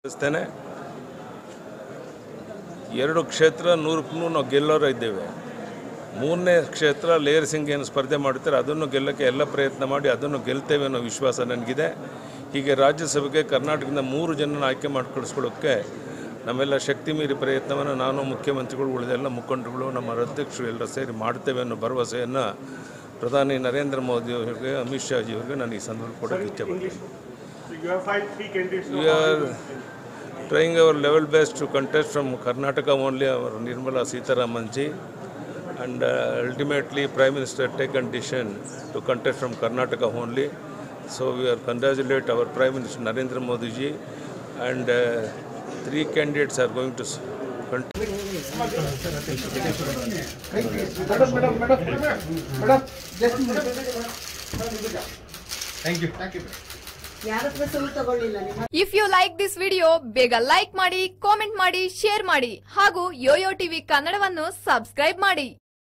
ಅನಿಸ್ತೇನೆ ಎರಡು ಕ್ಷೇತ್ರ ನೂರಕ್ಕೂ ನಾವು ಗೆಲ್ಲೋರ ಇದ್ದೇವೆ ಮೂರನೇ ಕ್ಷೇತ್ರ ಲೇಯರ್ ಸಿಂಗ್ ಏನು ಸ್ಪರ್ಧೆ ಮಾಡ್ತಾರೆ ಅದನ್ನು ಗೆಲ್ಲಕ್ಕೆ ಎಲ್ಲ ಪ್ರಯತ್ನ ಮಾಡಿ ಅದನ್ನು ಗೆಲ್ತೇವೆ ಅನ್ನೋ ವಿಶ್ವಾಸ ನನಗಿದೆ ಹೀಗೆ ರಾಜ್ಯಸಭೆಗೆ ಕರ್ನಾಟಕದಿಂದ ಮೂರು ಜನನ ಆಯ್ಕೆ ಮಾಡಿ ಕಳಿಸ್ಕೊಳ್ಳೋಕ್ಕೆ ನಮ್ಮೆಲ್ಲ ಶಕ್ತಿ ಮೀರಿ ಪ್ರಯತ್ನವನ್ನು ನಾನು ಮುಖ್ಯಮಂತ್ರಿಗಳು ಉಳಿದೆಲ್ಲ ಮುಖಂಡರುಗಳು ನಮ್ಮ ಅಧ್ಯಕ್ಷರು ಎಲ್ಲರೂ ಸೇರಿ ಮಾಡ್ತೇವೆ ಅನ್ನೋ ಭರವಸೆಯನ್ನು ಪ್ರಧಾನಿ ನರೇಂದ್ರ ಮೋದಿ ಅವರಿಗೆ ಅಮಿತ್ ಶಾಜಿ ಅವರಿಗೆ ನಾನು ಈ ಸಂದರ್ಭ ಕೊಡೋಕ್ಕೆ ಇಚ್ಛೆಪಡ್ತೀನಿ So you have five, three candidates. We are trying our level best to contest from Karnataka only, our Nirmala Sitaraman ji. And uh, ultimately, Prime Minister taken decision to contest from Karnataka only. So we are congratulate our Prime Minister Narendra Modi ji. And uh, three candidates are going to s- contest. ಯಾರ ಹತ್ರ ಸುಳ್ಳು ತಗೊಳ್ಳಿಲ್ಲ ನಿಮ್ಮ if you like this video ಬೇಗ like ಮಾಡಿ comment ಮಾಡಿ share ಮಾಡಿ ಹಾಗೂ ಯೋಯೋ ಟಿವಿ ಕನ್ನಡವನ್ನು ಸಬ್ಸ್ಕ್ರೈಬ್ ಮಾಡಿ